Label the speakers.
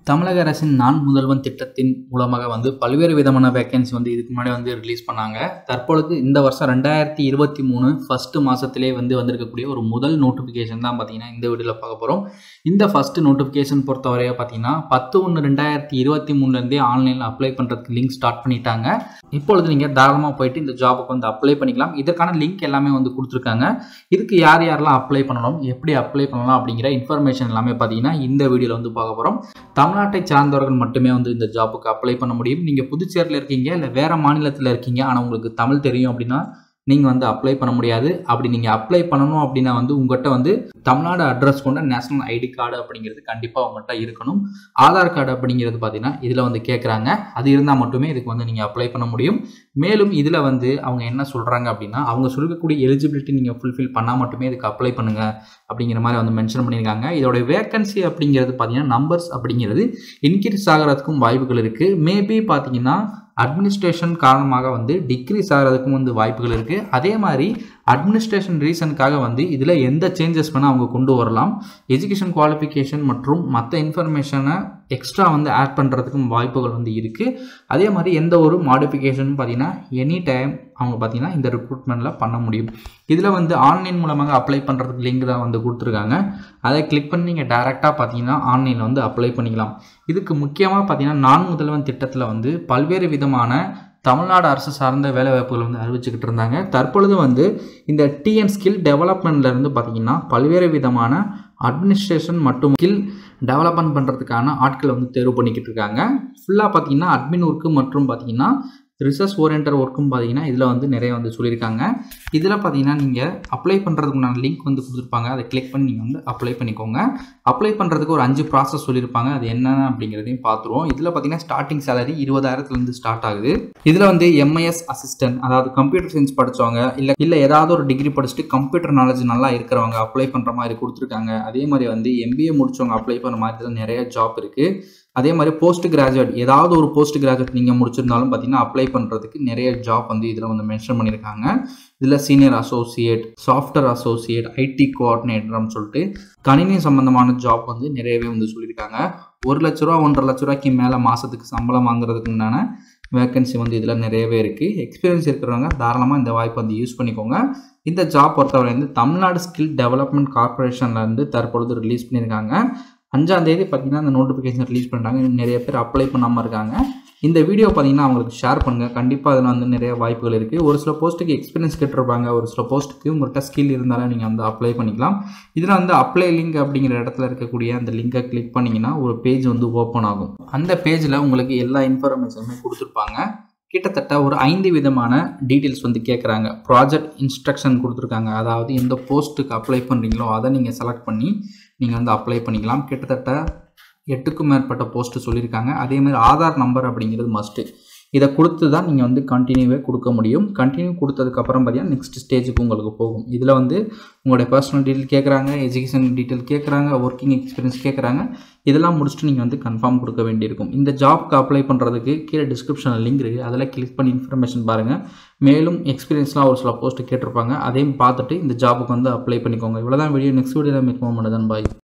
Speaker 1: தமிழக அரசின் நான் முதல்வன் திட்டத்தின் மூலமாக வந்து பல்வேறு விதமான வேகன்சி வந்து இதுக்கு முன்னாடி வந்து ரிலீஸ் பண்ணாங்க தற்பொழுது இந்த வருஷம் ரெண்டாயிரத்தி இருபத்தி மூணு ஃபஸ்ட்டு மாதத்திலே வந்து வந்திருக்கக்கூடிய ஒரு முதல் நோட்டிஃபிகேஷன் தான் பார்த்தீங்கன்னா இந்த வீடியோவில் பார்க்க போகிறோம் இந்த ஃபஸ்ட்டு நோட்டிஃபிகேஷன் பொறுத்தவரைய பார்த்தீங்கன்னா பத்து ஒன்று ரெண்டாயிரத்தி இருபத்தி மூணுலேருந்தே ஆன்லைனில் அப்ளை பண்ணுறதுக்கு லிங்க் ஸ்டார்ட் பண்ணிட்டாங்க இப்பொழுது நீங்கள் தாராளமாக போயிட்டு இந்த ஜாபுக்கு வந்து அப்ளை பண்ணிக்கலாம் இதற்கான லிங்க் எல்லாமே வந்து கொடுத்துருக்காங்க இதுக்கு யார் யாரெல்லாம் அப்ளை பண்ணணும் எப்படி அப்ளை பண்ணலாம் அப்படிங்கிற இன்ஃபர்மேஷன் எல்லாமே பார்த்தீங்கன்னா இந்த வீடியோவில் வந்து பார்க்க போகிறோம் தமிழ்நாட்டை சார்ந்தவர்கள் மட்டுமே வந்து இந்த ஜாபுக்கு அப்ளை பண்ண முடியும் நீங்கள் புதுச்சேரியில் இருக்கீங்க இல்லை வேறு மாநிலத்தில் இருக்கீங்க ஆனால் உங்களுக்கு தமிழ் தெரியும் அப்படின்னா நீங்கள் வந்து அப்ளை பண்ண முடியாது அப்படி நீங்கள் அப்ளை பண்ணணும் அப்படின்னா வந்து உங்கள்கிட்ட வந்து தமிழ்நாடு அட்ரஸ் கொண்ட நேஷனல் ஐடி கார்டு அப்படிங்கிறது கண்டிப்பாக உங்கள்கிட்ட இருக்கணும் ஆதார் கார்டு அப்படிங்கிறது பார்த்தீங்கன்னா இதில் வந்து கேட்குறாங்க அது இருந்தால் மட்டுமே இதுக்கு வந்து நீங்கள் அப்ளை பண்ண முடியும் மேலும் இதில் வந்து அவங்க என்ன சொல்கிறாங்க அப்படின்னா அவங்க சொல்லக்கூடிய எலிஜிபிலிட்டி நீங்கள் ஃபுல்ஃபில் பண்ணால் மட்டுமே இதுக்கு அப்ளை பண்ணுங்கள் அப்படிங்கிற மாதிரி வந்து மென்ஷன் பண்ணியிருக்காங்க இதோட வேக்கன்சி அப்படிங்கிறது பார்த்தீங்கன்னா நம்பர்ஸ் அப்படிங்கிறது இன்க்ரீஸ் ஆகிறதுக்கும் வாய்ப்புகள் இருக்குது மேபி பார்த்தீங்கன்னா அட்மினிஸ்ட்ரேஷன் காரணமாக வந்து டிக்ரீஸ் ஆகிறதுக்கும் வந்து வாய்ப்புகள் இருக்குது அதே மாதிரி அட்மினிஸ்ட்ரேஷன் ரீசனுக்காக வந்து இதில் எந்த சேஞ்சஸ் வேணால் அவங்க கொண்டு வரலாம் எஜுகேஷன் குவாலிஃபிகேஷன் மற்றும் மற்ற இன்ஃபர்மேஷனை எக்ஸ்ட்ரா வந்து ஆட் பண்ணுறதுக்கும் வாய்ப்புகள் வந்து இருக்குது அதே மாதிரி எந்த ஒரு மாடிஃபிகேஷனும் பார்த்தீங்கன்னா எனி டைம் அவங்க பார்த்தீங்கன்னா இந்த ரெக்ரூட்மெண்ட்டில் பண்ண முடியும் இதில் வந்து ஆன்லைன் மூலமாக அப்ளை பண்ணுறதுக்கு லிங்க் தான் வந்து கொடுத்துருக்காங்க அதை கிளிக் பண்ணி நீங்கள் டேரெக்டாக பார்த்தீங்கன்னா ஆன்லைனில் வந்து அப்ளை பண்ணிக்கலாம் இதுக்கு முக்கியமாக பார்த்தீங்கன்னா நான் முதல்வன் திட்டத்தில் வந்து பல்வேறு விதமான தமிழ்நாடு அரசு சார்ந்த வேலைவாய்ப்புகள் வந்து அறிவிச்சுக்கிட்டு இருந்தாங்க தற்பொழுது வந்து இந்த டிஎன் ஸ்கில் டெவலப்மெண்ட்லேருந்து பார்த்தீங்கன்னா பல்வேறு விதமான அட்மினிஸ்ட்ரேஷன் மற்றும் ஸ்கில் டெவலப்மெண்ட் பண்ணுறதுக்கான ஆட்கள் வந்து தேர்வு பண்ணிக்கிட்டு இருக்காங்க ஃபுல்லாக பார்த்தீங்கன்னா அட்மின் ஒர்க்கு மற்றும் பார்த்தீங்கன்னா ரிசர்ச் ஓரியன்டர் ஒர்க்கும் பார்த்தீங்கன்னா இதில் வந்து நிறைய வந்து சொல்லியிருக்காங்க இதில் பார்த்தீங்கன்னா நீங்கள் அப்ளை பண்ணுறதுக்கு உண்டான லிங்க் வந்து கொடுத்துருப்பாங்க அதை கிளிக் பண்ணி நீங்கள் வந்து அப்ளை பண்ணிக்கோங்க அப்ளை பண்ணுறதுக்கு ஒரு அஞ்சு ப்ராசஸ் சொல்லியிருப்பாங்க அது என்னென்ன அப்படிங்கிறதையும் பார்த்துருவோம் இதில் பார்த்தீங்கன்னா ஸ்டார்டிங் சேலரி இருபதாயிரத்துலேருந்து ஸ்டார்ட் ஆகுது இதில் வந்து எம்ஐஎஸ் அசிஸ்டன்ட் அதாவது கம்ப்யூட்டர் சயின்ஸ் படித்தவங்க இல்லை இல்லை ஏதாவது ஒரு டிகிரி படிச்சுட்டு கம்ப்யூட்டர் நாலேஜ் நல்லா இருக்கிறவங்க அப்ளை பண்ணுற மாதிரி கொடுத்துருக்காங்க அதே மாதிரி வந்து எம்பிஏ முடிச்சவங்க அப்ளை பண்ணுற மாதிரி தான் நிறைய ஜாப் இருக்குது அதே மாதிரி போஸ்ட் கிராஜுவேட் ஏதாவது ஒரு போஸ்ட் கிராஜுவேட் நீங்கள் முடிச்சிருந்தாலும் பார்த்தீங்கன்னா அப்ளை பண்ணுறதுக்கு நிறைய ஜாப் வந்து இதில் வந்து மென்ஷன் பண்ணியிருக்காங்க இதில் senior associate software associate IT கோஆர்டினேட்டர்னு சொல்லிட்டு கணினி சம்மந்தமான ஜாப் வந்து நிறையவே வந்து சொல்லியிருக்காங்க ஒரு லட்ச ரூபா ஒன்றரை லட்ச ரூபாய்க்கு மேலே மாதத்துக்கு சம்பளம் வாங்குறதுக்கு உண்டான வேக்கன்சி வந்து இதில் நிறையவே இருக்குது எக்ஸ்பீரியன்ஸ் இருக்கிறவங்க தாராளமாக இந்த வாய்ப்பு வந்து யூஸ் பண்ணிக்கோங்க இந்த ஜாப் பொறுத்தவரை வந்து தமிழ்நாடு ஸ்கில் டெவலப்மெண்ட் கார்பரேஷன்லேருந்து தற்பொழுது ரிலீஸ் பண்ணியிருக்காங்க அஞ்சாம் தேதி பார்த்தீங்கன்னா அந்த நோட்டிஃபிகேஷன் ரிலீஸ் பண்ணிட்டாங்க இன்னும் நிறைய பேர் அப்ளை பண்ணாமல் இருக்காங்க இந்த வீடியோ பார்த்தீங்கன்னா அவங்களுக்கு ஷேர் பண்ணுங்கள் கண்டிப்பாக அதில் வந்து நிறைய வாய்ப்புகள் இருக்குது ஒரு சில போஸ்ட்டுக்கு எக்ஸ்பீரியன்ஸ் கேட்டிருப்பாங்க ஒரு சில போஸ்ட்டுக்கு உங்கள்கிட்ட ஸ்கில் இருந்தாலும் நீங்கள் வந்து அப்ளை பண்ணிக்கலாம் இதில் வந்து அப்ளை லிங்க் அப்படிங்கிற இடத்துல இருக்கக்கூடிய அந்த லிங்கை கிளிக் பண்ணிங்கன்னா ஒரு பேஜ் வந்து ஓப்பன் ஆகும் அந்த பேஜில் உங்களுக்கு எல்லா இன்ஃபர்மேஷனுமே கொடுத்துருப்பாங்க கிட்டத்தட்ட ஒரு ஐந்து விதமான டீட்டெயில்ஸ் வந்து கேட்குறாங்க ப்ராஜெக்ட் இன்ஸ்ட்ரக்ஷன் கொடுத்துருக்காங்க அதாவது எந்த போஸ்ட்டுக்கு அப்ளை பண்ணுறீங்களோ அதை நீங்கள் செலக்ட் பண்ணி நீங்கள் வந்து அப்ளை பண்ணிக்கலாம் கிட்டத்தட்ட எட்டுக்கும் மேற்பட்ட போஸ்ட்டு சொல்லியிருக்காங்க அதேமாதிரி ஆதார் நம்பர் அப்படிங்கிறது மஸ்ட்டு இதை கொடுத்து தான் நீங்கள் வந்து கண்டினியூவே கொடுக்க முடியும் கண்டினியூ கொடுத்ததுக்கப்புறம் பார்த்தீங்கன்னா நெக்ஸ்ட் ஸ்டேஜுக்கு உங்களுக்கு போகும் இதில் வந்து உங்களுடைய பர்சனல் டீட்டெயில் கேட்குறாங்க எஜுகேஷன் டீட்டெயில் கேட்குறாங்க ஒர்க்கிங் எக்ஸ்பீரியன்ஸ் கேட்குறாங்க இதெல்லாம் முடிச்சுட்டு நீங்கள் வந்து கன்ஃபார்ம் கொடுக்க வேண்டியிருக்கும் இந்த ஜாப்க்கு அப்ளை பண்ணுறதுக்கு கீழே டிஸ்கிரிப்ஷனில் லிங்க் இருக்குது அதில் கிளிக் பண்ணி இன்ஃபர்மேஷன் பாருங்கள் மேலும் எக்ஸ்பீரியன்ஸ்லாம் ஒரு சில போஸ்ட்டு கேட்டிருப்பாங்க அதையும் பார்த்துட்டு இந்த ஜாபுக்கு வந்து அப்ளை பண்ணிக்கோங்க இவ்வளோ தான் வீடியோ நெக்ஸ்ட் வீடியோவில் மீட் பண்ணுறேன் பாய்